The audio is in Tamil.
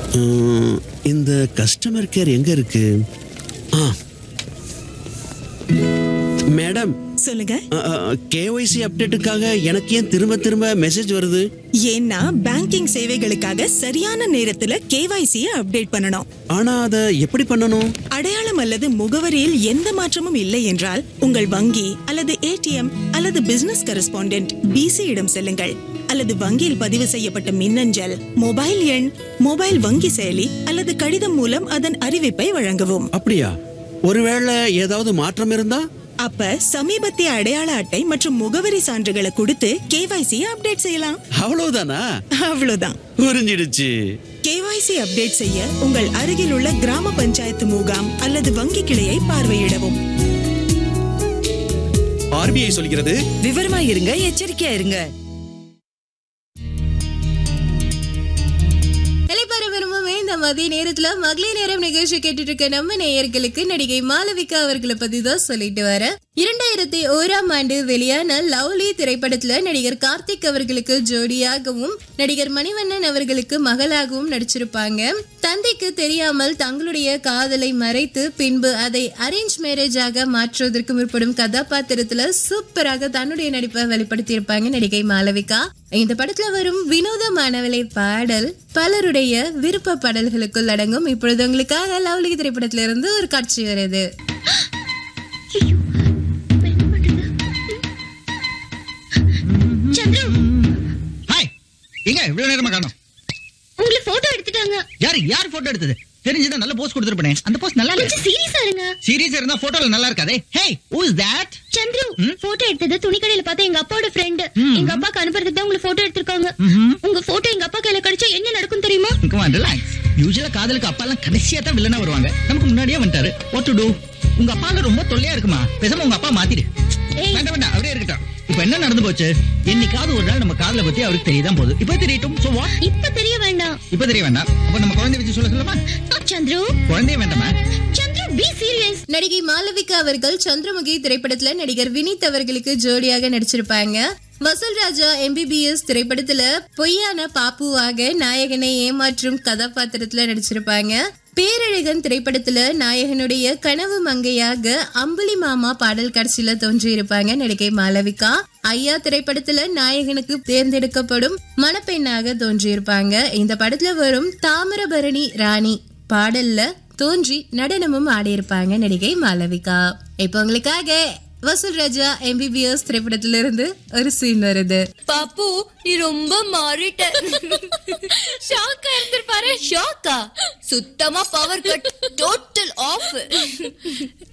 உம், இந்த கஸ்டமர் கேர் எங்க இருக்கு ஆ மேடம் சொல்லுங்க கேஒய்சி அப்டேட்டுக்காக எனக்கு ஏன் திரும்ப திரும்ப மெசேஜ் வருது ஏன்னா பேங்கிங் சேவைகளுக்காக சரியான நேரத்துல கேவைசியை அப்டேட் பண்ணணும் ஆனா அதை எப்படி பண்ணணும் அடையாளம் அல்லது முகவரியில் எந்த மாற்றமும் இல்லை என்றால் உங்கள் வங்கி அல்லது ஏடிஎம் அல்லது பிசினஸ் கரஸ்பாண்டென்ட் பிசி இடம் செல்லுங்கள் அல்லது வங்கியில் பதிவு செய்யப்பட்ட மின்னஞ்சல் மொபைல் எண் மொபைல் வங்கி செயலி அல்லது கடிதம் மூலம் அதன் அறிவிப்பை வழங்கவும் அப்படியா ஒருவேளை ஏதாவது மாற்றம் இருந்தா அப்ப சமீபத்திய அடையாள அட்டை மற்றும் முகவரி சான்றுகளை கொடுத்து கேவைசி அப்டேட் செய்யலாம் அவ்வளவுதானா அவ்வளவுதான் புரிஞ்சிடுச்சு கேவைசி அப்டேட் செய்ய உங்கள் அருகில் உள்ள கிராம பஞ்சாயத்து முகாம் அல்லது வங்கி கிளையை பார்வையிடவும் ஆர்பிஐ சொல்கிறது விவரமா இருங்க எச்சரிக்கையா இருங்க இலைப்பற விரும்புமே இந்த மதிய நேரத்துல மகளிர் நேரம் நிகழ்ச்சி கேட்டுட்டு இருக்க நம்ம நேயர்களுக்கு நடிகை மாளவிகா அவர்களை பத்தி தான் சொல்லிட்டு வர இரண்டாயிரத்தி ஓராம் ஆண்டு வெளியான லவ்லி திரைப்படத்துல நடிகர் கார்த்திக் அவர்களுக்கு ஜோடியாகவும் நடிகர் மணிவண்ணன் அவர்களுக்கு மகளாகவும் நடிச்சிருப்பாங்க தந்தைக்கு தெரியாமல் தங்களுடைய காதலை மறைத்து பின்பு அதை அரேஞ்ச் மேரேஜாக மாற்றுவதற்கு முற்படும் கதாபாத்திரத்துல சூப்பராக தன்னுடைய நடிப்பை வெளிப்படுத்தியிருப்பாங்க நடிகை மாளவிகா இந்த படத்துல வரும் வினோதமானவளை பாடல் பலருடைய விருப்ப பாடல்களுக்குள் அடங்கும் இப்பொழுது உங்களுக்காக லவ்லி திரைப்படத்துல இருந்து ஒரு காட்சி வருது ஹாய் எங்க இவ்வளவு நேரமா காணோம் உங்களை போட்டோ எடுத்துட்டாங்க யாரு யார் போட்டோ எடுத்தது தெரிஞ்சதா நல்ல போஸ் கொடுத்துருப்பனே அந்த போஸ் நல்லா கொஞ்சம் இல்ல சீரியஸா இருங்க சீரியஸா இருந்தா போட்டோல நல்லா இருக்காதே hey who is that Chandru ம்? போட்டோ எடுத்தது துணிக்கடையில பார்த்த எங்க அப்பாவோட ஃப்ரெண்ட் ம். எங்க அப்பாக்கு அனுப்புறதுக்கு தான் உங்களை போட்டோ எடுத்திருக்காங்க ம்ஹும். உங்க போட்டோ எங்க அப்பா கையில கிடைச்சா என்ன நடக்கும் தெரியுமா கம் ஆன் ரிலாக்ஸ் யூசுவலா காதலுக்கு அப்பா எல்லாம் கடைசியா தான் வில்லனா வருவாங்க நமக்கு முன்னாடியே வந்துட்டாரு வாட் டு டு உங்க அப்பால ரொம்ப தொல்லையா இருக்குமா பேசாம உங்க அப்பா மாத்திடு ஏய். வேண்டாம் வேண்டாம் அப்படியே இருக்கட்டும் இப்போ என்ன நடந்து போச்சு என்னைக்காவது ஒரு நாள் நம்ம காதலை பத்தி அவருக்கு தெரியதான் போகுது இப்போ தெரியட்டும் சோ வாட் இப்ப தெரிய வேண்டாம் இப்போ தெரிய வேண்டாம் அப்ப நம்ம குழந்தை வச்சு சொல்ல சொல்லலாமா சந்துரு குழந்தைய வேண்டாமா சந்துரு பி சீரியஸ் நடிகை மாளவிகா அவர்கள் சந்திரமுகி திரைப்படத்துல நடிகர் வினீத் அவர்களுக்கு ஜோடியாக நடிச்சிருப்பாங்க வசூல் ராஜா எம்பிபிஎஸ் திரைப்படத்துல பொய்யான பாப்புவாக நாயகனை ஏமாற்றும் கதாபாத்திரத்துல நடிச்சிருப்பாங்க பேரழகன் திரைப்படத்துல நாயகனுடைய கனவு மங்கையாக அம்புலி மாமா பாடல் காட்சியில தோன்றியிருப்பாங்க நடிகை மாளவிகா ஐயா திரைப்படத்துல நாயகனுக்கு தேர்ந்தெடுக்கப்படும் மணப்பெண்ணாக தோன்றியிருப்பாங்க இந்த படத்துல வரும் தாமிரபரணி ராணி பாடல்ல தோன்றி நடனமும் ஆடியிருப்பாங்க நடிகை மாளவிகா இப்போ உங்களுக்காக வசூல் ராஜா எம்பிபிஎஸ் திரைப்படத்துல இருந்து ஒரு சீன் வருது பாப்பு நீ ரொம்ப மாறிட்ட ஷாக்கா இருந்திருப்பாரு ஷாக்கா சுத்தமா பவர் கட் டோட்டல் ஆஃப்